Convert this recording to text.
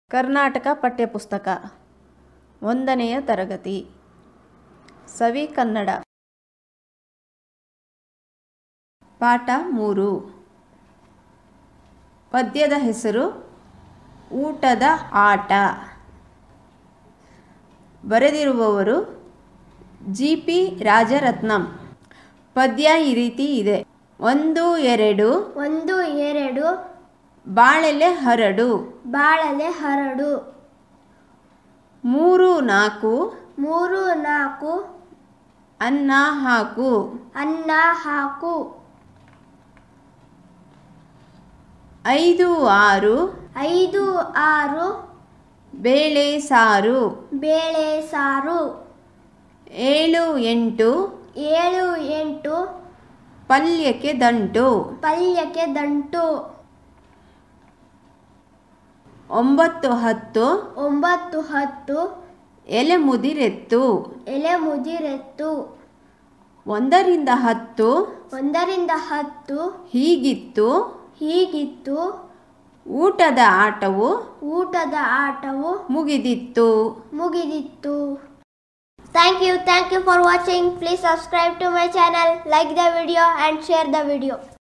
ಕರ್ನಾಟಕ ಪಠ್ಯಪುಸ್ತಕ ಒಂದನೆಯ ತರಗತಿ ಸವಿ ಕನ್ನಡ ಪಾಠ ಮೂರು ಪದ್ಯದ ಹೆಸರು ಊಟದ ಆಟ ಬರೆದಿರುವವರು ಜಿ ಪಿ ರಾಜರತ್ನಂ ಪದ್ಯ ಈ ರೀತಿ ಇದೆ ಒಂದು ಎರಡು ಒಂದು ಎರಡು ಬಾಳೆಲೆ ಹರಡು ಬಾಳಲೆ ಹರಡು ಮೂರು ನಾಲ್ಕು ಮೂರು ನಾಲ್ಕು ಅನ್ನ ಹಾಕು ಅನ್ನ ಹಾಕು ಐದು ಆರು ಐದು ಆರು ಬೇಳೆ ಸಾರು ಬೇಳೆ ಸಾರು ಏಳು ಎಂಟು ಏಳು ಎಂಟು ಪಲ್ಯಕ್ಕೆ ದಂಟು ಪಲ್ಯಕ್ಕೆ ದಂಟು ಒಂಬತ್ತು ಹತ್ತು ಒಂಬತ್ತು ಹತ್ತು ಎಲೆ ಮುದಿರೆತ್ತು ಎಲೆ ಮುದಿರೆತ್ತು ಒಂದರಿಂದ ಹತ್ತು ಒಂದರಿಂದ ಹತ್ತು ಹೀಗಿತ್ತು ಹೀಗಿತ್ತು ಊಟದ ಆಟವು ಊಟದ ಆಟವು ಮುಗಿದಿತ್ತು ಮುಗಿದಿತ್ತು Thank you. Thank you for watching. Please subscribe to my channel, like the video and share the video.